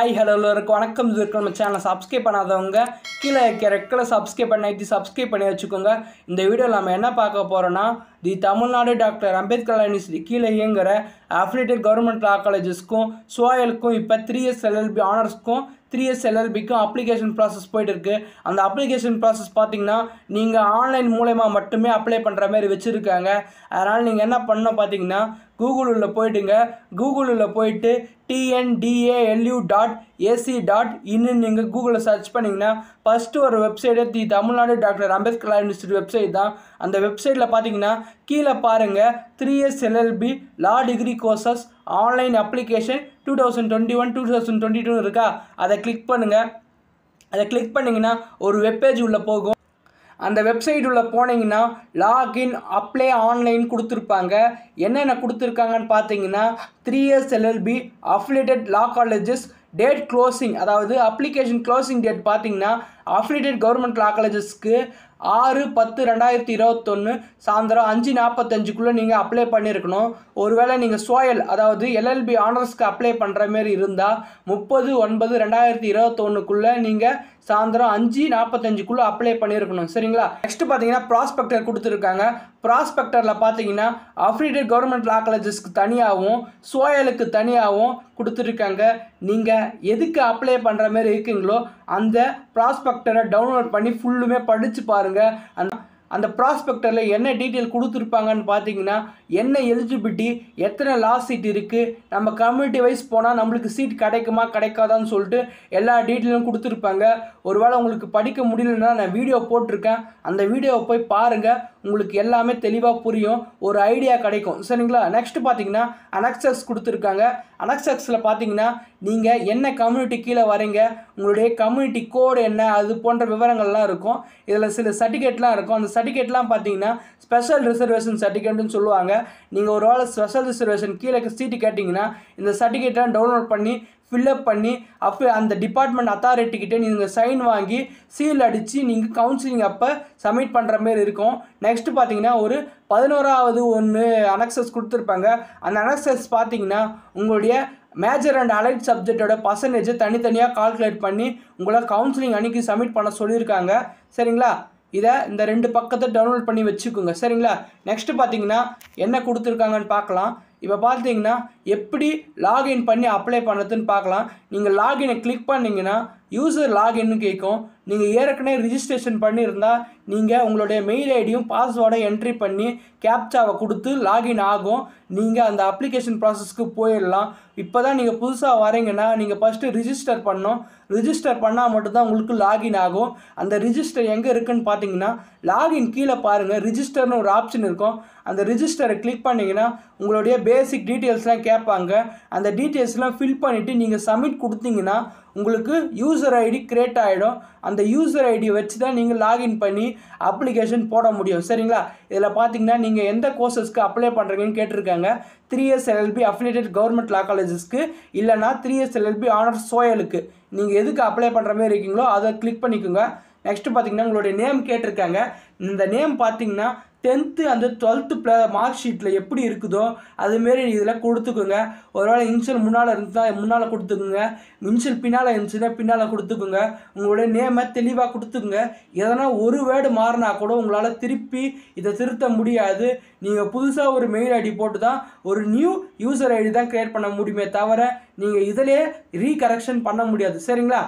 hi hello எல்லோருக்கும் வணக்கம் இது இருக்கு நம்ம சேனலை சப்ஸ்கிரைப் பண்ணாதவங்க கீழே இருக்க ரெட் கலர் சப்ஸ்கிரைப் பண்ணி சப்ஸ்கிரைப் பண்ணி வச்சுக்கோங்க இந்த வீடியோவில் நம்ம என்ன பார்க்க போகிறோன்னா the Tamil Nadu doctor Ambedkar university கீழே இயங்குகிற அஃபிலேட்டட் கவர்மெண்ட் லா காலேஜஸ்க்கும் சோயலுக்கும் இப்போ த்ரீ இயர்ஸ் எல்எல்பி ஆனர்ஸ்க்கும் த்ரீ இயர்ஸ் எல்எல்பிக்கும் அப்ளிகேஷன் ப்ராசஸ் போயிட்டு இருக்கு அந்த அப்ளிகேஷன் ப்ராசஸ் பார்த்தீங்கன்னா நீங்கள் ஆன்லைன் மூலயமா மட்டுமே அப்ளை பண்ணுற மாதிரி வச்சுருக்காங்க அதனால் நீங்கள் என்ன பண்ணணும் பார்த்தீங்கன்னா கூகுளில் போயிட்டுங்க கூகுளில் போயிட்டு டிஎன்டிஏஎல்யூ டாட் ஏசி டாட் இன்னு நீங்கள் கூகுளில் சர்ச் பண்ணிங்கன்னா ஃபஸ்ட்டு ஒரு வெப்சைட்டே the Tamil Nadu doctor Ambedkar university website தான் அந்த வெப்சைட்டில் பார்த்தீங்கன்னா கீழே பாருங்கள் three years LLB law degree courses online application two thousand twenty one two thousand twenty two இருக்கா அதை கிளிக் பண்ணுங்கள் அதை கிளிக் பண்ணிங்கன்னா ஒரு வெப்பேஜ் உள்ளே போகும் அந்த வெப்சைட் உள்ள போனீங்கன்னா லாகின் அப்ளை ஆன்லைன் கொடுத்துருப்பாங்க என்னென்ன கொடுத்துருக்காங்கன்னு பார்த்தீங்கன்னா three years LLB affiliated law colleges date closing அதாவது அப்ளிகேஷன் க்ளோசிங் டேட் பார்த்தீங்கன்னா அஃபிலேட்டட் கவர்மெண்ட் லா காலேஜஸ்க்கு ஆறு பத்து ரெண்டாயிரத்தி இருபத்தொன்று சாயந்தரம் அஞ்சு நாற்பத்தஞ்சுக்குள்ளே நீங்கள் அப்ளை பண்ணியிருக்கணும் ஒருவேளை நீங்கள் சோயல் அதாவது எல்எல்பி ஆனர்ஸ்க்கு அப்ளை பண்ணுற மாரி இருந்தால் முப்பது ஒன்பது ரெண்டாயிரத்தி இருபத்தொன்னுக்குள்ளே நீங்கள் சாயந்தரம் அஞ்சு நாற்பத்தஞ்சுக்குள்ளே அப்ளை பண்ணியிருக்கணும் சரிங்களா நெக்ஸ்ட் பார்த்தீங்கன்னா ப்ராஸ்பெக்டர் கொடுத்துருக்காங்க ப்ராஸ்பெக்டரில் பார்த்தீங்கன்னா அஃபிலேட்டட் கவர்மெண்ட் லா காலேஜஸ்க்கு தனியாகவும் சோயலுக்கு தனியாகவும் கொடுத்துருக்காங்க நீங்கள் எதுக்கு அப்ளை பண்ணுற மாதிரி இருக்கீங்களோ அந்த ப்ராஸ்பெக்டரை டவுன்லோட் பண்ணி ஃபுல்லுமே படித்து பாருங்கள் அந்த அந்த ப்ராஸ்பெக்டரில் என்ன டீட்டெயில் கொடுத்துருப்பாங்கன்னு பார்த்தீங்கன்னா என்ன எலிஜிபிலிட்டி எத்தனை லாஸ்ட் சீட் இருக்குது நம்ம கம்யூனிட்டி வைஸ் போனால் நம்மளுக்கு சீட் கிடைக்குமா கிடைக்காதான்னு சொல்லிட்டு எல்லா டீட்டெயிலும் கொடுத்துருப்பாங்க ஒருவேளை உங்களுக்கு படிக்க முடியலன்னா நான் வீடியோ போட்டிருக்கேன் அந்த வீடியோவை போய் பாருங்கள் உங்களுக்கு எல்லாமே தெளிவாக புரியும் ஒரு ஐடியா கிடைக்கும் சரிங்களா நெக்ஸ்ட் பார்த்தீங்கன்னா அனக்சஸ் கொடுத்துருக்காங்க அனக்சஸில் பார்த்தீங்கன்னா நீங்கள் என்ன கம்யூனிட்டி கீழே வரீங்க உங்களுடைய கம்யூனிட்டி கோடு என்ன அது போன்ற விவரங்கள்லாம் இருக்கும் இதில் சில சர்டிஃபிகேட்லாம் இருக்கும் அந்த சர்டிஃபிகேட்லாம் பார்த்தீங்கன்னா ஸ்பெஷல் ரிசர்வேஷன் சர்டிஃபிகேட்னு சொல்லுவாங்க நீங்கள் ஒரு வேளை ஸ்பெஷல் ரிசர்வேஷன் கீழே சீட்டு கேட்டிங்கன்னா இந்த சர்டிஃபிகேட்லாம் டவுன்லோட் பண்ணி ஃபில்லப் பண்ணி அப்போ அந்த டிபார்ட்மெண்ட் அத்தாரிட்டிக்கிட்டே நீங்கள் சைன் வாங்கி சீல் அடித்து நீங்கள் கவுன்சிலிங் அப்போ சப்மிட் பண்ணுற மாரி இருக்கும் நெக்ஸ்ட்டு பார்த்தீங்கன்னா ஒரு பதினோராவது ஒன்று அனக்சஸ் கொடுத்துருப்பாங்க அந்த அனக்சஸ் பார்த்தீங்கன்னா உங்களுடைய மேஜர் அண்ட் அலைட் சப்ஜெக்டோட பர்சன்டேஜை தனித்தனியாக கால்குலேட் பண்ணி உங்களை கவுன்சிலிங் அன்றைக்கி சப்மிட் பண்ண சொல்லியிருக்காங்க சரிங்களா இதை இந்த ரெண்டு பக்கத்தை டவுன்லோட் பண்ணி வச்சுக்கோங்க சரிங்களா நெக்ஸ்ட்டு பார்த்தீங்கன்னா என்ன கொடுத்துருக்காங்கன்னு பார்க்கலாம் இப்போ பார்த்தீங்கன்னா எப்படி லாகின் பண்ணி அப்ளை பண்ணுறதுன்னு பார்க்கலாம் நீங்கள் லாகினை கிளிக் பண்ணிங்கன்னா யூசர் லாகின்னு கேட்கும் நீங்கள் ஏற்கனவே ரிஜிஸ்ட்ரேஷன் பண்ணியிருந்தால் நீங்கள் உங்களுடைய மெயில் ஐடியும் பாஸ்வேர்டை என்ட்ரி பண்ணி கேப்சாவை கொடுத்து லாகின் ஆகும் நீங்கள் அந்த அப்ளிகேஷன் ப்ராசஸ்க்கு போயிடலாம் இப்போ தான் நீங்கள் புதுசாக வரீங்கன்னா நீங்கள் ஃபஸ்ட்டு ரிஜிஸ்டர் பண்ணோம் ரிஜிஸ்டர் பண்ணால் மட்டும்தான் உங்களுக்கு லாகின் ஆகும் அந்த ரிஜிஸ்டர் எங்கே இருக்குன்னு பார்த்தீங்கன்னா லாகின் கீழே பாருங்கள் ரிஜிஸ்டர்னு ஒரு ஆப்ஷன் இருக்கும் அந்த ரிஜிஸ்டரை கிளிக் பண்ணிங்கன்னா உங்களுடைய பேசிக் டீட்டெயில்ஸ்லாம் கேட்பாங்க அந்த டீட்டெயில்ஸ்லாம் ஃபில் பண்ணிவிட்டு நீங்கள் சப்மிட் கொடுத்தீங்கன்னா உங்களுக்கு யூசர் ஐடி கிரியேட் ஆகிடும் அந்த யூசர் ஐடியை வச்சு தான் நீங்கள் லாகின் பண்ணி அப்ளிகேஷன் போட முடியும் சரிங்களா இதில் பார்த்தீங்கன்னா நீங்கள் எந்த கோர்சஸ்க்கு அப்ளை பண்ணுறீங்கன்னு கேட்டிருக்காங்க three years LLB affiliated government law காலேஜஸ்க்கு இல்லைனா த்ரீ இயர்ஸ் எல்எல்பி ஆனர்ஸ் சோயலுக்கு நீங்கள் எதுக்கு அப்ளை பண்ணுற மாதிரி இருக்கீங்களோ அதை கிளிக் பண்ணிக்கோங்க நெக்ஸ்ட்டு பார்த்தீங்கன்னா உங்களுடைய நேம் கேட்டிருக்காங்க இந்த நேம் பார்த்தீங்கன்னா டென்த்து அந்த டுவெல்த்து ப்ள மார்க் ஷீட்டில் எப்படி இருக்குதோ அதுமாரி இதில் கொடுத்துக்குங்க ஒருவேளை இன்ஷியல் முன்னால் இருந்தால் முன்னால் கொடுத்துக்குங்க இன்ஷியல் பின்னால் இருந்துச்சுன்னா பின்னால் கொடுத்துக்குங்க உங்களுடைய நேமை தெளிவாக கொடுத்துக்குங்க எதனா ஒரு வேர்டு மாறினா கூட உங்களால் திருப்பி இதை திருத்த முடியாது நீங்கள் புதுசாக ஒரு மெயில் ஐடி போட்டு தான் ஒரு நியூ யூசர் ஐடி தான் க்ரியேட் பண்ண முடியுமே தவிர நீங்கள் இதிலே ரீகரெக்ஷன் பண்ண முடியாது சரிங்களா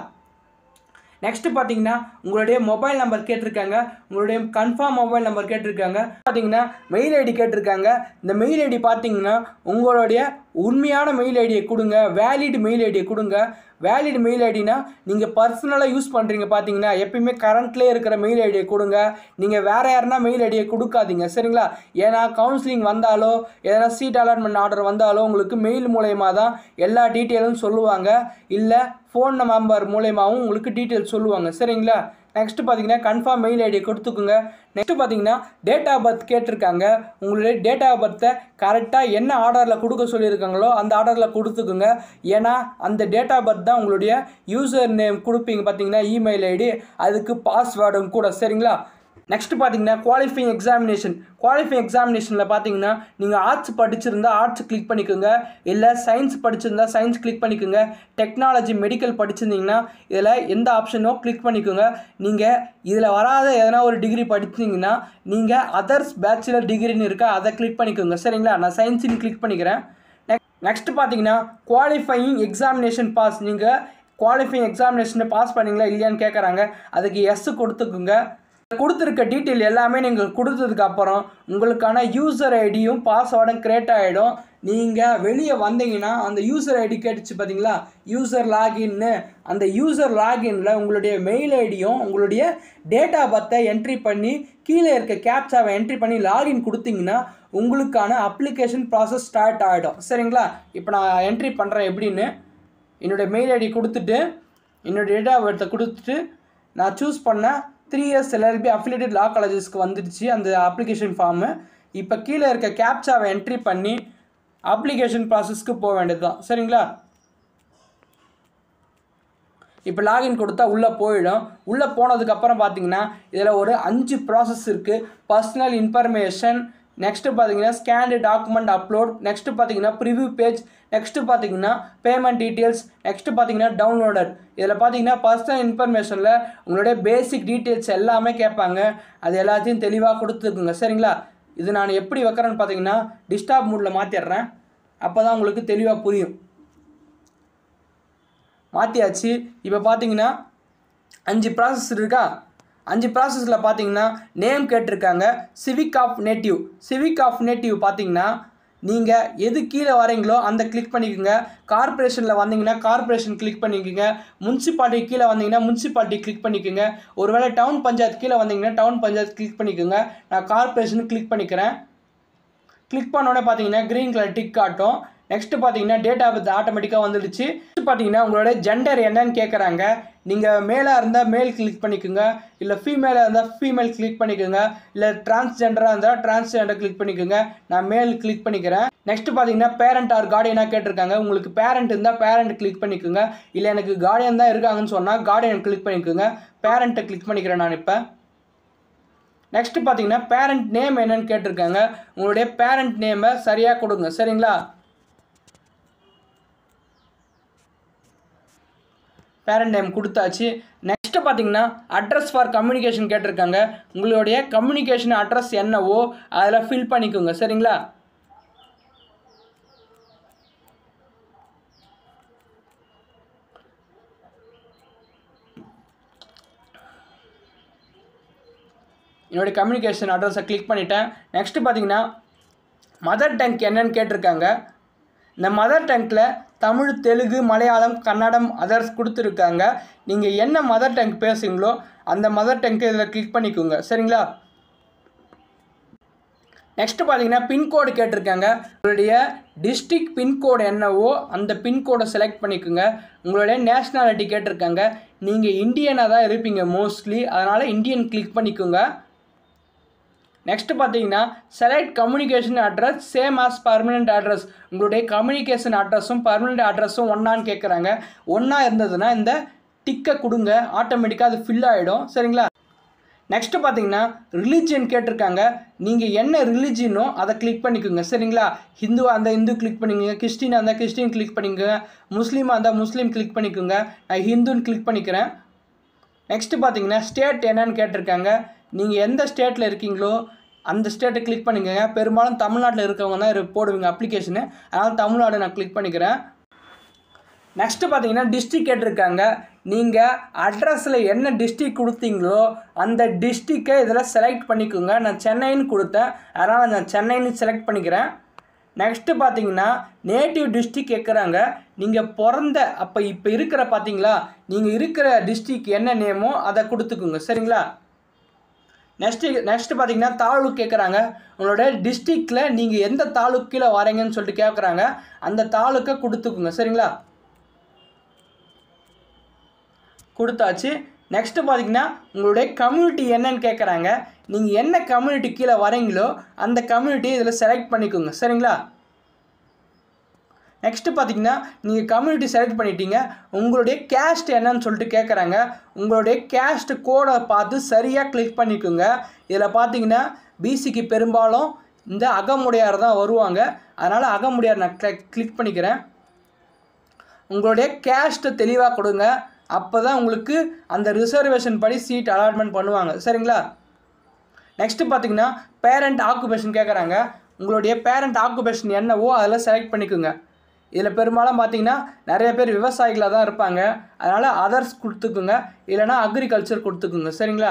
நெக்ஸ்ட் பார்த்தீங்கன்னா உங்களுடைய மொபைல் நம்பர் கேட்டிருக்காங்க உங்களுடைய கன்ஃபார்ம் மொபைல் நம்பர் கேட்டிருக்காங்க பார்த்தீங்கன்னா மெயில் ஐடி கேட்டிருக்காங்க இந்த மெயில் ஐடி பார்த்தீங்கன்னா உங்களுடைய உண்மையான மெயில் ஐடியை கொடுங்க வேலிட் மெயில் ஐடியை கொடுங்க வேலிட் மெயில் ஐடினா நீங்கள் பர்சனலாக யூஸ் பண்ணுறீங்க பார்த்தீங்கன்னா எப்பயுமே கரண்ட்லேயே இருக்கிற மெயில் ஐடியை கொடுங்க நீங்கள் வேறு யாருனா மெயில் ஐடியை கொடுக்காதீங்க சரிங்களா ஏன்னா கவுன்சிலிங் வந்தாலோ எதனா சீட் அலாட்மெண்ட் ஆர்டர் வந்தாலோ உங்களுக்கு மெயில் மூலயமா தான் எல்லா டீட்டெயிலும் சொல்லுவாங்க இல்லை ஃபோன் நம்பர் மூலயமாவும் உங்களுக்கு டீட்டெயில் சொல்லுவாங்க சரிங்களா நெக்ஸ்ட் பார்த்தீங்கன்னா கன்ஃபார்ம் மெயில் ஐடியை கொடுத்துக்குங்க நெக்ஸ்ட் பார்த்தீங்கன்னா டேட் ஆஃப் பர்த் கேட்டிருக்காங்க உங்களுடைய டேட் ஆஃப் பர்த்தை கரெக்டாக என்ன ஆர்டரில் கொடுக்க சொல்லியிருக்காங்களோ அந்த ஆர்டரில் கொடுத்துக்குங்க ஏன்னா அந்த டேட் ஆஃப் பர்த் தான் உங்களுடைய யூசர் நேம் கொடுப்பீங்க பார்த்தீங்கன்னா இமெயில் ஐடி அதுக்கு பாஸ்வேர்டும் கூட சரிங்களா நெக்ஸ்ட் பார்த்தீங்கன்னா குவாலிஃபைங் எக்ஸாமினேஷன் குவாலிஃபைங் எக்ஸாமினேஷனில் பார்த்தீங்கன்னா நீங்கள் ஆர்ட்ஸ் படிச்சிருந்தா ஆர்ட்ஸ் கிளிக் பண்ணிக்கோங்க இல்லை சயின்ஸ் படிச்சிருந்தா சயின்ஸ் கிளிக் பண்ணிக்கோங்க டெக்னாலஜி மெடிக்கல் படிச்சிருந்தீங்கன்னா இதில் எந்த ஆப்ஷனோ கிளிக் பண்ணிக்கோங்க நீங்கள் இதில் வராத எதனா ஒரு டிகிரி படிச்சிங்கன்னா நீங்கள் அதர்ஸ் பேச்சுலர் டிகிரின்னு இருக்கா அதை கிளிக் பண்ணிக்கோங்க சரிங்களா நான் சயின்ஸுன்னு கிளிக் பண்ணிக்கிறேன் நெக்ஸ்ட் பார்த்தீங்கன்னா குவாலிஃபையிங் எக்ஸாமினேஷன் பாஸ் நீங்கள் குவாலிஃபைங் எக்ஸாமினேஷனை பாஸ் பண்ணீங்களா இல்லையான்னு கேட்குறாங்க அதுக்கு எஸ் கொடுத்துக்குங்க கொடுத்துருக்க டீட்டெயில் எல்லாமே நீங்கள் கொடுத்ததுக்கு அப்புறம் உங்களுக்கான யூசர் ஐடியும் பாஸ்வேர்டும் கிரியேட் ஆகிடும் நீங்கள் வெளியே வந்தீங்கன்னா அந்த யூசர் ஐடி கேட்டுச்சு பார்த்தீங்களா யூசர் லாகின்னு அந்த யூசர் லாகின்ல உங்களுடைய மெயில் ஐடியும் உங்களுடைய டேட் ஆஃப் பர்த்தை என்ட்ரி பண்ணி கீழே இருக்க கேப்சாவை என்ட்ரி பண்ணி லாகின் கொடுத்தீங்கன்னா உங்களுக்கான அப்ளிகேஷன் ப்ராசஸ் ஸ்டார்ட் ஆகிடும் சரிங்களா இப்போ நான் என்ட்ரி பண்ணுறேன் எப்படின்னு என்னுடைய மெயில் ஐடி கொடுத்துட்டு என்னோடய டேட் ஆஃப் பர்த்தை கொடுத்துட்டு நான் சூஸ் பண்ண three years LLB affiliated law காலேஜஸ்க்கு வந்துடுச்சு அந்த அப்ளிகேஷன் ஃபார்மு இப்போ கீழே இருக்க கேப்சாவை என்ட்ரி பண்ணி அப்ளிகேஷன் ப்ராசஸ்க்கு போக வேண்டியது தான் சரிங்களா இப்போ லாகின் கொடுத்தா உள்ளே போயிடும் உள்ளே போனதுக்கப்புறம் பார்த்தீங்கன்னா இதில் ஒரு அஞ்சு ப்ராசஸ் இருக்குது பர்சனல் இன்ஃபர்மேஷன் நெக்ஸ்ட்டு பார்த்தீங்கன்னா ஸ்கேண்டு டாக்குமெண்ட் அப்லோட் நெக்ஸ்ட்டு பார்த்தீங்கன்னா ப்ரிவ்யூ பேஜ் நெக்ஸ்ட்டு பார்த்தீங்கன்னா பேமெண்ட் டீட்டெயில்ஸ் நெக்ஸ்ட்டு பார்த்தீங்கன்னா டவுன்லோடர் இதில் பார்த்தீங்கன்னா பர்சனல் இன்ஃபர்மேஷனில் உங்களுடைய பேசிக் டீட்டெயில்ஸ் எல்லாமே கேட்பாங்க அது எல்லாத்தையும் தெளிவாக கொடுத்துருக்குங்க சரிங்களா இது நான் எப்படி வைக்கிறேன்னு பார்த்தீங்கன்னா டிஸ்டாப் மூடில் மாற்றிடுறேன் அப்போ தான் உங்களுக்கு தெளிவாக புரியும் மாற்றியாச்சு இப்போ பார்த்தீங்கன்னா அஞ்சு ப்ராசஸ் இருக்கா அஞ்சு ப்ராசஸில் பார்த்தீங்கன்னா நேம் கேட்டிருக்காங்க civic of native civic of native பார்த்தீங்கன்னா நீங்கள் எது கீழே வரீங்களோ அந்த கிளிக் பண்ணிக்கோங்க கார்ப்பரேஷனில் வந்தீங்கன்னா கார்ப்பரேஷன் கிளிக் பண்ணிக்கோங்க முனிசிபாலிட்டி கீழே வந்தீங்கன்னா முனிசிபாலிட்டி கிளிக் பண்ணிக்கோங்க ஒருவேளை டவுன் பஞ்சாயத்து கீழே வந்தீங்கன்னா டவுன் பஞ்சாயத்து கிளிக் பண்ணிக்கோங்க நான் கார்ப்பரேஷன் கிளிக் பண்ணிக்கிறேன் கிளிக் பண்ணோடனே பார்த்தீங்கன்னா க்ரீன் கலர் டிக் காட்டும் நெக்ஸ்ட்டு பார்த்தீங்கன்னா டேட் ஆஃப் பர்த் ஆட்டோமேட்டிக்காக வந்துடுச்சு நெக்ஸ்ட் பார்த்தீங்கன்னா உங்களோட ஜெண்டர் என்னன்னு கேட்குறாங்க நீங்கள் மேலாக இருந்தால் மேல் கிளிக் பண்ணிக்கோங்க இல்லை ஃபீமேலாக இருந்தால் ஃபீமேல் கிளிக் பண்ணிக்கோங்க இல்லை டிரான்ஸ்ஜெண்டராக இருந்தால் டிரான்ஸ்ஜெண்டர் கிளிக் பண்ணிக்கோங்க நான் மேல் கிளிக் பண்ணிக்கிறேன் நெக்ஸ்ட் பார்த்தீங்கன்னா பேரண்ட் ஆர் கார்டியனாக கேட்டிருக்காங்க உங்களுக்கு பேரண்ட் இருந்தால் பேரண்ட் கிளிக் பண்ணிக்கோங்க இல்லை எனக்கு கார்டியன் தான் இருக்காங்கன்னு சொன்னால் கார்டியன் கிளிக் பண்ணிக்கோங்க பேரண்ட்டை கிளிக் பண்ணிக்கிறேன் நான் இப்போ நெக்ஸ்ட் பார்த்தீங்கன்னா பேரண்ட் நேம் என்னன்னு கேட்டிருக்காங்க உங்களுடைய பேரண்ட் நேமை சரியாக கொடுங்க சரிங்களா பேரண்ட் நேம் கொடுத்தாச்சு நெக்ஸ்ட்டு பார்த்தீங்கன்னா அட்ரஸ் ஃபார் கம்யூனிகேஷன் கேட்டிருக்காங்க உங்களுடைய கம்யூனிகேஷன் அட்ரஸ் என்னவோ அதில் ஃபில் பண்ணிக்கோங்க சரிங்களா என்னுடைய கம்யூனிகேஷன் அட்ரஸை கிளிக் பண்ணிட்டேன் நெக்ஸ்ட்டு பார்த்தீங்கன்னா மதர் டங்க் என்னன்னு கேட்டிருக்காங்க இந்த மதர் டங்கில் தமிழ் தெலுங்கு மலையாளம் கன்னடம் அதர்ஸ் கொடுத்துருக்காங்க நீங்கள் என்ன மதர் டங்க் பேசுங்களோ அந்த மதர் டங்க்கு இதில் கிளிக் பண்ணிக்கோங்க சரிங்களா நெக்ஸ்ட்டு பார்த்தீங்கன்னா பின்கோடு கேட்டிருக்காங்க உங்களுடைய டிஸ்ட்ரிக் பின்கோடு என்னவோ அந்த பின்கோடை செலக்ட் பண்ணிக்கோங்க உங்களுடைய நேஷ்னாலிட்டி கேட்டிருக்காங்க நீங்கள் இந்தியனாக தான் இருப்பீங்க மோஸ்ட்லி அதனால் இந்தியன் கிளிக் பண்ணிக்கோங்க நெக்ஸ்ட் பார்த்தீங்கன்னா select communication address same as permanent address உங்களுடைய கம்யூனிகேஷன் அட்ரஸும் பர்மனெண்ட் அட்ரஸும் ஒன்றான்னு கேட்குறாங்க ஒன்றா இருந்ததுன்னா இந்த டிக்கை கொடுங்க ஆட்டோமேட்டிக்காக அது ஃபில் ஆகிடும் சரிங்களா நெக்ஸ்ட்டு பார்த்தீங்கன்னா ரிலீஜியன் கேட்டிருக்காங்க நீங்கள் என்ன ரிலீஜியனோ அதை கிளிக் பண்ணிக்கோங்க சரிங்களா ஹிந்துவாக இருந்தால் ஹிந்து கிளிக் பண்ணிக்கோங்க கிறிஸ்டினாக இருந்தால் கிறிஸ்டின் கிளிக் பண்ணிக்கோங்க முஸ்லீமாக இருந்தால் முஸ்லீம் கிளிக் பண்ணிக்கோங்க நான் ஹிந்துன்னு கிளிக் பண்ணிக்கிறேன் நெக்ஸ்ட்டு பார்த்தீங்கன்னா ஸ்டேட் என்னன்னு கேட்டிருக்காங்க நீங்கள் எந்த ஸ்டேட்டில் இருக்கீங்களோ அந்த ஸ்டேட்டை கிளிக் பண்ணிக்கோங்க பெரும்பாலும் தமிழ்நாட்டில் இருக்கவங்க தான் இரு- போடுவீங்க அப்ளிகேஷனு அதனால் தமிழ்நாடு நான் கிளிக் பண்ணிக்கிறேன் நெக்ஸ்ட்டு பார்த்தீங்கன்னா டிஸ்ட்ரிக் கேட்டிருக்காங்க நீங்கள் அட்ரஸில் என்ன டிஸ்ட்ரிக் கொடுத்தீங்களோ அந்த டிஸ்ட்ரிக்கை இதில் செலக்ட் பண்ணிக்கோங்க நான் சென்னைன்னு கொடுத்தேன் அதனால் நான் சென்னைன்னு செலக்ட் பண்ணிக்கிறேன் நெக்ஸ்ட்டு பார்த்தீங்கன்னா நேட்டிவ் டிஸ்ட்ரிக் கேட்குறாங்க நீங்கள் பிறந்த அப்போ இப்போ இருக்கிற பார்த்தீங்களா நீங்கள் இருக்கிற டிஸ்ட்ரிக் என்ன நேமோ அதை கொடுத்துக்குங்க சரிங்களா நெக்ஸ்ட்டு நெக்ஸ்ட்டு பார்த்தீங்கன்னா தாலுக் கேட்குறாங்க உங்களோட டிஸ்ட்ரிக்டில் நீங்கள் எந்த தாலுக் கீழே வரீங்கன்னு சொல்லிட்டு கேட்குறாங்க அந்த தாலுக்கை கொடுத்துக்குங்க சரிங்களா கொடுத்தாச்சு நெக்ஸ்ட்டு பார்த்தீங்கன்னா உங்களுடைய கம்யூனிட்டி என்னன்னு கேட்குறாங்க நீங்கள் என்ன கம்யூனிட்டி கீழே வரீங்களோ அந்த கம்யூனிட்டி இதில் செலக்ட் பண்ணிக்கோங்க சரிங்களா நெக்ஸ்ட்டு பார்த்தீங்கன்னா நீங்கள் கம்யூனிட்டி செலக்ட் பண்ணிட்டீங்க உங்களுடைய கேஸ்ட் என்னன்னு சொல்லிட்டு கேட்குறாங்க உங்களுடைய கேஸ்ட் கோடை பார்த்து சரியாக கிளிக் பண்ணிக்கோங்க இதில் பார்த்தீங்கன்னா பிசிக்கு பெரும்பாலும் இந்த அகமுடையார் தான் வருவாங்க அதனால் அகமுடையார் நான் கிளிக் கிளிக் பண்ணிக்கிறேன் உங்களுடைய கேஸ்ட்டை தெளிவாக கொடுங்க அப்போ தான் உங்களுக்கு அந்த ரிசர்வேஷன் படி சீட் அலாட்மெண்ட் பண்ணுவாங்க சரிங்களா நெக்ஸ்ட்டு பார்த்தீங்கன்னா பேரண்ட் ஆக்குபேஷன் கேட்குறாங்க உங்களுடைய பேரண்ட் ஆக்குபேஷன் என்னவோ அதில் செலக்ட் பண்ணிக்கோங்க இதில் பெரும்பாலும் பார்த்தீங்கன்னா நிறைய பேர் விவசாயிகளாக தான் இருப்பாங்க அதனால் அதர்ஸ் கொடுத்துக்குங்க இல்லைனா அக்ரிகல்ச்சர் கொடுத்துக்குங்க சரிங்களா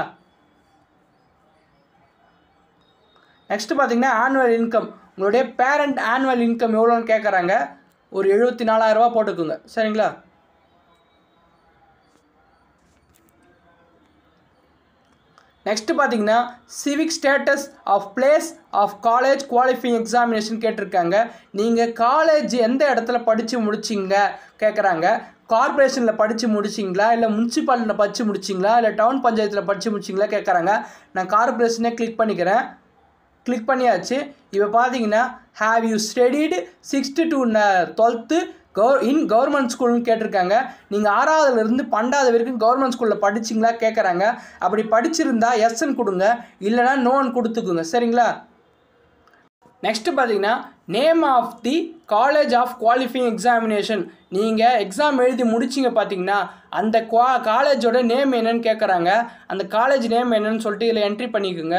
நெக்ஸ்ட்டு பார்த்தீங்கன்னா ஆனுவல் இன்கம் உங்களுடைய பேரண்ட் ஆனுவல் இன்கம் எவ்வளோன்னு கேட்குறாங்க ஒரு எழுபத்தி நாலாயிரரூபா போட்டுக்குங்க சரிங்களா நெக்ஸ்ட்டு பார்த்தீங்கன்னா civic status of place of college qualifying examination கேட்டிருக்காங்க நீங்கள் காலேஜ் எந்த இடத்துல படித்து முடிச்சிங்க கேட்குறாங்க கார்ப்பரேஷனில் படித்து முடிச்சிங்களா இல்லை முனிசிபாலிட்டியில் படித்து முடிச்சிங்களா இல்லை டவுன் பஞ்சாயத்தில் படித்து முடிச்சிங்களா கேட்குறாங்க நான் கார்ப்பரேஷனே கிளிக் பண்ணிக்கிறேன் கிளிக் பண்ணியாச்சு இப்போ பார்த்தீங்கன்னா have you studied sixth to twelfth gov in government ஸ்கூல்னு கேட்டிருக்காங்க நீங்கள் ஆறாவதுலேருந்து பன்னெண்டாவது வரைக்கும் கவர்மெண்ட் ஸ்கூலில் படிச்சிங்களா கேட்குறாங்க அப்படி படிச்சிருந்தா எஸ்ன்னு கொடுங்க இல்லைனா நோன்னு கொடுத்துக்குங்க சரிங்களா நெக்ஸ்ட்டு பார்த்தீங்கன்னா name of the college of qualifying examination நீங்கள் எக்ஸாம் எழுதி முடிச்சிங்க பார்த்தீங்கன்னா அந்த குவா காலேஜோட நேம் என்னன்னு கேட்குறாங்க அந்த காலேஜ் நேம் என்னன்னு சொல்லிட்டு இதில் என்ட்ரி பண்ணிக்கோங்க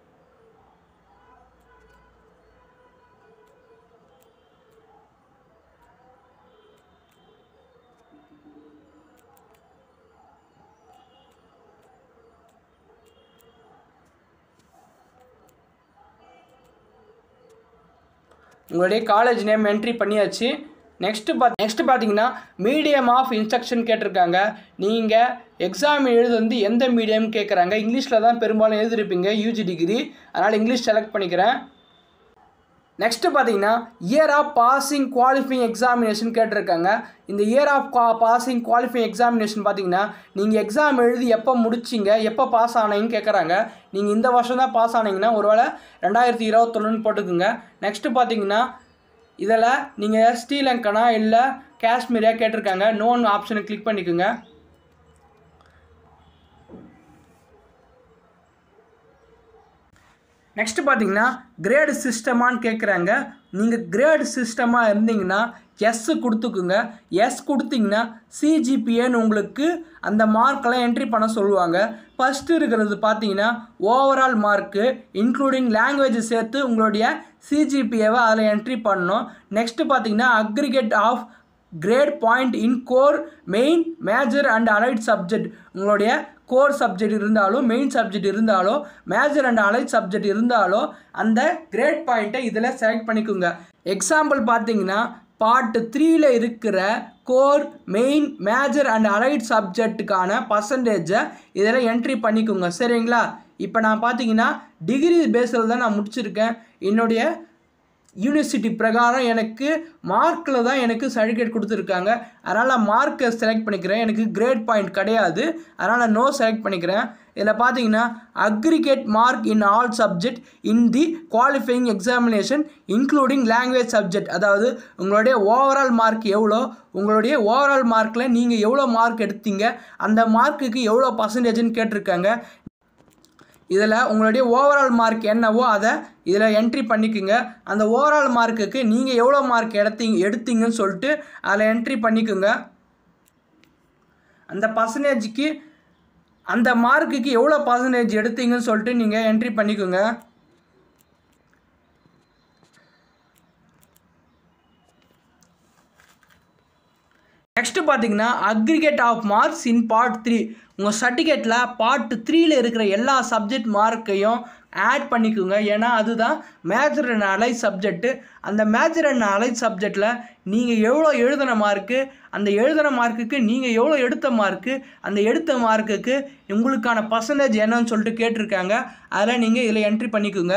உங்களுடைய காலேஜ் நேம் என்ட்ரி பண்ணியாச்சு நெக்ஸ்ட்டு பார்த்து நெக்ஸ்ட்டு பார்த்தீங்கன்னா மீடியம் ஆஃப் இன்ஸ்ட்ரக்ஷன் கேட்டிருக்காங்க நீங்கள் எக்ஸாம் எழுது வந்து எந்த மீடியம் கேட்குறாங்க இங்கிலீஷில் தான் பெரும்பாலும் எழுதிருப்பீங்க யூஜி டிகிரி அதனால் இங்கிலீஷ் செலக்ட் பண்ணிக்கிறேன் நெக்ஸ்ட்டு பார்த்தீங்கன்னா year of passing qualifying examination கேட்டிருக்காங்க இந்த இயர் ஆஃப் கா பாசிங் குவாலிஃபைங் எக்ஸாமினேஷன் பார்த்தீங்கன்னா நீங்கள் எக்ஸாம் எழுதி எப்போ முடிச்சிங்க எப்போ பாஸ் ஆனீங்கன்னு கேட்குறாங்க நீங்கள் இந்த வருஷம் தான் பாஸ் ஆனீங்கன்னா ஒருவேளை ரெண்டாயிரத்தி இருபத்தொன்னுன்னு போட்டுக்குங்க நெக்ஸ்ட்டு பார்த்தீங்கன்னா இதில் நீங்கள் ஸ்ரீலங்கனா இல்லை காஷ்மீரியா கேட்டிருக்காங்க நோன் ஆப்ஷனை கிளிக் பண்ணிக்கோங்க நெக்ஸ்ட்டு பார்த்தீங்கன்னா கிரேடு சிஸ்டமான்னு கேட்குறாங்க நீங்கள் கிரேடு சிஸ்டமாக இருந்தீங்கன்னா எஸ்ஸு கொடுத்துக்குங்க எஸ் கொடுத்தீங்கன்னா சிஜிபிஏன்னு உங்களுக்கு அந்த மார்க்கெல்லாம் என்ட்ரி பண்ண சொல்லுவாங்க ஃபஸ்ட்டு இருக்கிறது பார்த்தீங்கன்னா ஓவரால் மார்க்கு இன்க்ளூடிங் லாங்குவேஜ் சேர்த்து உங்களுடைய சிஜிபிஏவை அதில் என்ட்ரி பண்ணணும் நெக்ஸ்ட்டு பார்த்தீங்கன்னா aggregate of grade point in core main major and allied subject உங்களுடைய கோர் சப்ஜெக்ட் இருந்தாலும் மெயின் சப்ஜெக்ட் இருந்தாலும் மேஜர் அண்ட் அலைட் சப்ஜெக்ட் இருந்தாலும் அந்த கிரேட் பாயிண்ட்டை இதில் செலக்ட் பண்ணிக்கோங்க எக்ஸாம்பிள் பார்த்தீங்கன்னா பார்ட் த்ரீல இருக்கிற core main major and allied சப்ஜெக்ட்டுக்கான பர்சன்டேஜை இதில் என்ட்ரி பண்ணிக்கோங்க சரிங்களா இப்போ நான் பார்த்தீங்கன்னா டிகிரி பேஸில் தான் நான் முடிச்சிருக்கேன் என்னுடைய யூனிவர்சிட்டி பிரகாரம் எனக்கு மார்க்கில் தான் எனக்கு சர்டிஃபிகேட் கொடுத்துருக்காங்க அதனால் மார்க்கை செலக்ட் பண்ணிக்கிறேன் எனக்கு கிரேட் பாயிண்ட் கிடையாது அதனால் நோ செலக்ட் பண்ணிக்கிறேன் இதில் பார்த்தீங்கன்னா aggregate mark in all subject in the qualifying examination including language subject அதாவது உங்களுடைய ஓவரால் மார்க் எவ்வளோ உங்களுடைய ஓவரால் மார்க்கில் நீங்கள் எவ்வளோ மார்க் எடுத்தீங்க அந்த மார்க்குக்கு எவ்வளோ பர்சன்டேஜ்னு கேட்டிருக்காங்க இதில் உங்களுடைய ஓவரால் மார்க் என்னவோ அதை இதில் என்ட்ரி பண்ணிக்கோங்க அந்த ஓவரால் மார்க்குக்கு நீங்கள் எவ்வளோ மார்க் எடுத்தீங்க எடுத்தீங்கன்னு சொல்லிட்டு அதில் என்ட்ரி பண்ணிக்கோங்க அந்த பர்சன்டேஜுக்கு அந்த மார்க்குக்கு எவ்வளோ பர்சன்டேஜ் எடுத்தீங்கன்னு சொல்லிட்டு நீங்கள் என்ட்ரி பண்ணிக்கோங்க நெக்ஸ்ட்டு பார்த்தீங்கன்னா aggregate of marks in part three உங்கள் சர்டிஃபிகேட்டில் பார்ட் த்ரீல இருக்கிற எல்லா சப்ஜெக்ட் மார்க்கையும் ஆட் பண்ணிக்கோங்க ஏன்னா அதுதான் மேஜர் அண்ட் அலை சப்ஜெக்ட்டு அந்த மேஜர் அண்ட் அலை சப்ஜெக்டில் நீங்கள் எவ்வளோ எழுதின மார்க்கு அந்த எழுதின மார்க்குக்கு நீங்கள் எவ்வளோ எடுத்த மார்க்கு அந்த எடுத்த மார்க்குக்கு உங்களுக்கான பர்சன்டேஜ் என்னன்னு சொல்லிட்டு கேட்டிருக்காங்க அதில் நீங்கள் இதில் என்ட்ரி பண்ணிக்கோங்க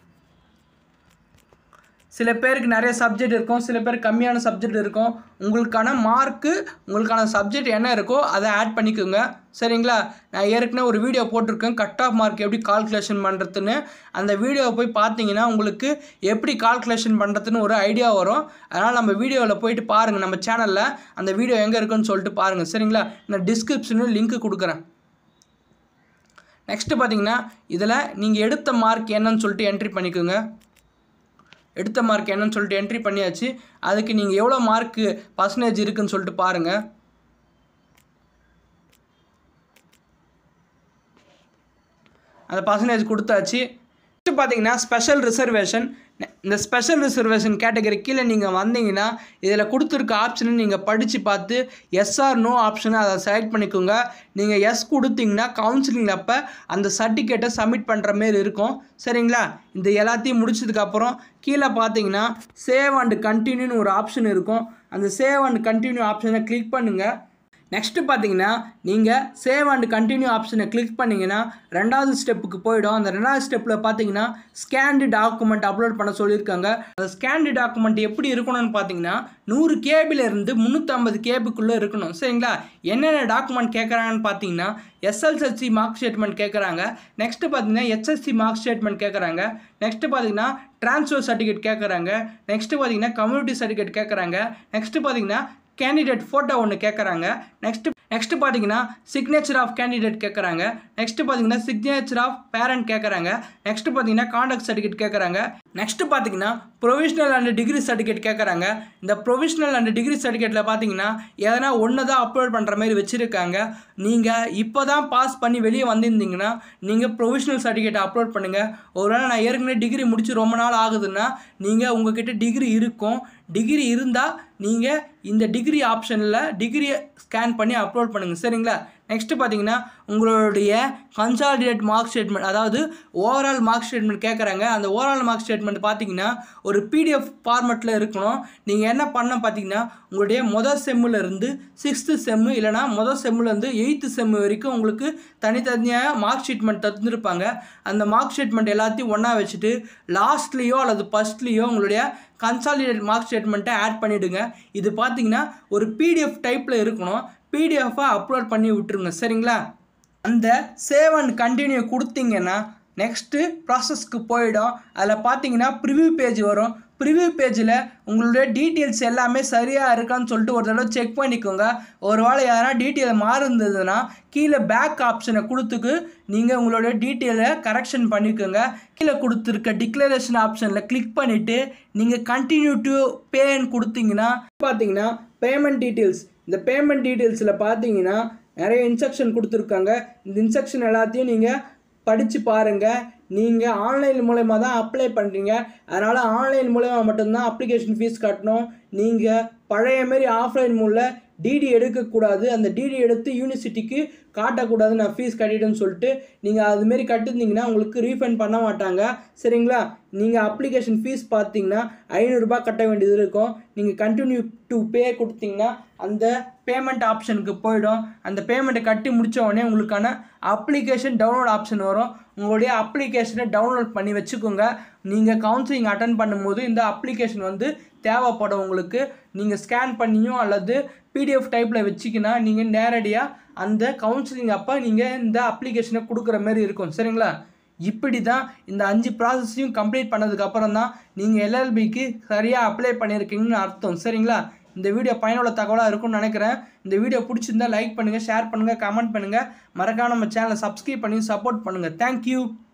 சில பேருக்கு நிறைய சப்ஜெக்ட் இருக்கும் சில பேர் கம்மியான சப்ஜெக்ட் இருக்கும் உங்களுக்கான மார்க்கு உங்களுக்கான சப்ஜெக்ட் என்ன இருக்கோ அதை ஆட் பண்ணிக்கோங்க சரிங்களா நான் ஏற்கனவே ஒரு வீடியோ போட்டிருக்கேன் கட் ஆஃப் மார்க் எப்படி கால்குலேஷன் பண்ணுறதுன்னு அந்த வீடியோவை போய் பார்த்தீங்கன்னா உங்களுக்கு எப்படி கால்குலேஷன் பண்ணுறதுன்னு ஒரு ஐடியா வரும் அதனால் நம்ம வீடியோவில் போயிட்டு பாருங்கள் நம்ம சேனலில் அந்த வீடியோ எங்கே இருக்குன்னு சொல்லிட்டு பாருங்கள் சரிங்களா நான் டிஸ்கிரிப்ஷனில் லிங்க் கொடுக்குறேன் நெக்ஸ்ட்டு பார்த்தீங்கன்னா இதில் நீங்கள் எடுத்த மார்க் என்னன்னு சொல்லிட்டு என்ட்ரி பண்ணிக்கோங்க எடுத்த மார்க் என்னன்னு சொல்லிட்டு என்ட்ரி பண்ணியாச்சு அதுக்கு நீங்கள் எவ்வளோ மார்க்கு பர்சன்டேஜ் இருக்குன்னு சொல்லிட்டு பாருங்கள் அந்த பர்சன்டேஜ் கொடுத்தாச்சு நெக்ஸ்ட்டு பார்த்தீங்கன்னா ஸ்பெஷல் ரிசர்வேஷன் இந்த ஸ்பெஷல் ரிசர்வேஷன் கேட்டகரி கீழே நீங்கள் வந்தீங்கன்னா இதில் கொடுத்துருக்க ஆப்ஷனை நீங்கள் படித்து பார்த்து எஸ்ஆர் நோ ஆப்ஷனை அதை செலக்ட் பண்ணிக்கோங்க நீங்கள் எஸ் கொடுத்தீங்கன்னா கவுன்சிலிங் அப்போ அந்த சர்டிஃபிகேட்டை சப்மிட் பண்ணுற மாரி இருக்கும் சரிங்களா இந்த எல்லாத்தையும் முடிச்சதுக்கப்புறம் கீழே பார்த்தீங்கன்னா சேவ் அண்ட் கண்டினியூன்னு ஒரு ஆப்ஷன் இருக்கும் அந்த சேவ் அண்ட் கண்டினியூ ஆப்ஷனை கிளிக் பண்ணுங்கள் நெக்ஸ்ட்டு பார்த்தீங்கன்னா நீங்கள் சேவ் அண்ட் கண்டினியூ ஆப்ஷனை கிளிக் பண்ணிங்கன்னா ரெண்டாவது ஸ்டெப்புக்கு போயிடும் அந்த ரெண்டாவது ஸ்டெப்பில் பார்த்தீங்கன்னா ஸ்கேன்டு டாக்குமெண்ட் அப்லோட் பண்ண சொல்லியிருக்காங்க அந்த ஸ்கேன்டு டாக்குமெண்ட் எப்படி இருக்கணும்னு பார்த்தீங்கன்னா நூறு கேபிலேருந்து முந்நூற்றம்பது கேபுக்குள்ளே இருக்கணும் சரிங்களா என்னென்ன டாக்குமெண்ட் கேட்குறாங்கன்னு பார்த்தீங்கன்னா எஸ்எல்எஸ்சி மார்க் ஸ்டேட்மெண்ட் கேட்குறாங்க நெக்ஸ்ட்டு பார்த்தீங்கன்னா எச்எஸ்சி மார்க் ஸ்டேட்மெண்ட் கேட்குறாங்க நெக்ஸ்ட்டு பார்த்தீங்கன்னா ட்ரான்ஸ்ஃபர் சர்டிஃபிகேட் கேட்குறாங்க நெக்ஸ்ட்டு பார்த்தீங்கன்னா கம்யூனிட்டி சர்டிஃபிகேட் கேட்குறாங்க நெக்ஸ்ட்டு பார்த்தீங்கன்னா கேண்டிடேட் ஃபோட்டோ ஒன்று கேட்குறாங்க நெக்ஸ்ட்டு நெக்ஸ்ட்டு பார்த்தீங்கன்னா சிக்னேச்சர் ஆஃப் கேண்டிடேட் கேட்குறாங்க நெக்ஸ்ட்டு பார்த்தீங்கன்னா சிக்னேச்சர் ஆஃப் பேரண்ட் கேட்குறாங்க நெக்ஸ்ட்டு பார்த்தீங்கன்னா காண்டாக்ட் சர்டிஃபிகேட் கேட்குறாங்க நெக்ஸ்ட்டு பார்த்தீங்கன்னா ப்ரொவிஷனல் அண்ட் டிகிரி சர்டிஃபிகேட் கேட்குறாங்க இந்த ப்ரொவிஷனல் அண்ட் டிகிரி சர்டிஃபிகேட்டில் பார்த்தீங்கன்னா எதனா ஒன்று தான் அப்லோட் பண்ணுற மாதிரி வச்சுருக்காங்க நீங்கள் இப்போ தான் பாஸ் பண்ணி வெளியே வந்திருந்தீங்கன்னா நீங்கள் ப்ரொவிஷனல் சர்டிஃபிகேட் அப்லோட் பண்ணுங்கள் ஒருவேளை நான் ஏற்கனவே டிகிரி முடிச்சு ரொம்ப நாள் ஆகுதுன்னா நீங்கள் உங்ககிட்ட டிகிரி இருக்கும் டிகிரி இருந்தால் நீங்கள் இந்த டிகிரி ஆப்ஷனில் டிகிரியை ஸ்கேன் பண்ணி அப்லோட் பண்ணுங்கள் சரிங்களா நெக்ஸ்ட்டு பார்த்தீங்கன்னா உங்களுடைய கன்சாலிடேட் மார்க் ஸ்டேட்மெண்ட் அதாவது ஓவரால் மார்க் ஸ்டேட்மெண்ட் கேட்குறாங்க அந்த ஓவரால் மார்க் ஸ்டேட்மெண்ட் பார்த்தீங்கன்னா ஒரு பிடிஎஃப் ஃபார்மெட்டில் இருக்கணும் நீங்கள் என்ன பண்ண பார்த்தீங்கன்னா உங்களுடைய மொதல் செம்மில் இருந்து சிக்ஸ்த்து செம்மு இல்லைனா மொதல் செம்முலேருந்து எயித்து செம்மு வரைக்கும் உங்களுக்கு தனித்தனியாக மார்க் ஸ்டேட்மெண்ட் தந்துருப்பாங்க அந்த மார்க் ஸ்டேட்மெண்ட் எல்லாத்தையும் ஒன்றா வச்சுட்டு லாஸ்ட்லேயோ அல்லது ஃபஸ்ட்லேயோ உங்களுடைய கன்சாலிடேட் மார்க் ஸ்டேட்மெண்ட்டை ஆட் பண்ணிவிடுங்க இது பார்த்தீங்கன்னா ஒரு பிடிஎஃப் டைப்பில் இருக்கணும் பிடிஎஃபாக அப்லோட் பண்ணி விட்டுருங்க சரிங்களா அந்த சேவ் அண்ட் கண்டினியூ கொடுத்தீங்கன்னா நெக்ஸ்ட்டு ப்ராசஸ்க்கு போயிடும் அதில் பார்த்தீங்கன்னா ப்ரிவ்யூ பேஜ் வரும் ப்ரிவ்யூ பேஜில் உங்களுடைய டீட்டெயில்ஸ் எல்லாமே சரியாக இருக்கான்னு சொல்லிட்டு ஒரு தடவை செக் பண்ணிக்கோங்க ஒரு வேளை யாரா டீட்டெயில் மாறி இருந்ததுன்னா கீழே பேக் ஆப்ஷனை கொடுத்துக்கு நீங்கள் உங்களுடைய டீட்டெயிலை கரெக்ஷன் பண்ணிக்கோங்க கீழே கொடுத்துருக்க டிக்ளரேஷன் ஆப்ஷனில் கிளிக் பண்ணிவிட்டு நீங்கள் கண்டினியூ டு பேன்னு கொடுத்தீங்கன்னா பார்த்தீங்கன்னா பேமெண்ட் டீட்டெயில்ஸ் இந்த பேமெண்ட் டீட்டெயில்ஸில் பார்த்தீங்கன்னா நிறைய இன்ஸ்ட்ரக்ஷன் கொடுத்துருக்காங்க இந்த இன்ஸ்ட்ரக்ஷன் எல்லாத்தையும் நீங்கள் படித்து பாருங்கள் நீங்கள் ஆன்லைன் மூலயமா தான் அப்ளை பண்ணுறீங்க அதனால் ஆன்லைன் மூலயமா மட்டும்தான் அப்ளிகேஷன் ஃபீஸ் கட்டணும் நீங்கள் பழைய மாரி ஆஃப்லைன் மூலம் டிடி எடுக்கக்கூடாது அந்த டிடி எடுத்து யூனிவர்சிட்டிக்கு காட்டக்கூடாது நான் ஃபீஸ் கட்டிட்டேன்னு சொல்லிட்டு நீங்கள் அதுமாரி கட்டிருந்தீங்கன்னா உங்களுக்கு ரீஃபண்ட் பண்ண மாட்டாங்க சரிங்களா நீங்கள் அப்ளிகேஷன் ஃபீஸ் பார்த்தீங்கன்னா ஐநூறுரூபா கட்ட வேண்டியது இருக்கும் நீங்கள் கண்டினியூ டு பே கொடுத்தீங்கன்னா அந்த பேமெண்ட் ஆப்ஷனுக்கு போயிடும் அந்த பேமெண்ட்டை கட்டி முடித்த உடனே உங்களுக்கான அப்ளிகேஷன் டவுன்லோட் ஆப்ஷன் வரும் உங்களுடைய அப்ளிகேஷனை டவுன்லோட் பண்ணி வச்சுக்கோங்க நீங்கள் கவுன்சிலிங் அட்டன் பண்ணும்போது இந்த அப்ளிகேஷன் வந்து தேவைப்படும் உங்களுக்கு நீங்கள் ஸ்கேன் பண்ணியும் அல்லது பிடிஎஃப் டைப்பில் வச்சிக்கினா நீங்கள் நேரடியாக அந்த கவுன்சிலிங் அப்போ நீங்கள் இந்த அப்ளிகேஷனை கொடுக்குற மாதிரி இருக்கும் சரிங்களா இப்படி தான் இந்த அஞ்சு ப்ராசஸையும் கம்ப்ளீட் பண்ணதுக்கப்புறம் தான் நீங்கள் எல்எல்பிக்கு சரியாக அப்ளை பண்ணியிருக்கீங்கன்னு அர்த்தம் சரிங்களா இந்த வீடியோ பயனுள்ள தகவலாக இருக்கும்னு நினைக்கிறேன் இந்த வீடியோ பிடிச்சிருந்தா லைக் பண்ணுங்கள் ஷேர் பண்ணுங்கள் கமெண்ட் பண்ணுங்கள் மறக்காம நம்ம சேனலை சப்ஸ்கிரைப் பண்ணி சப்போர்ட் பண்ணுங்கள் தேங்க்யூ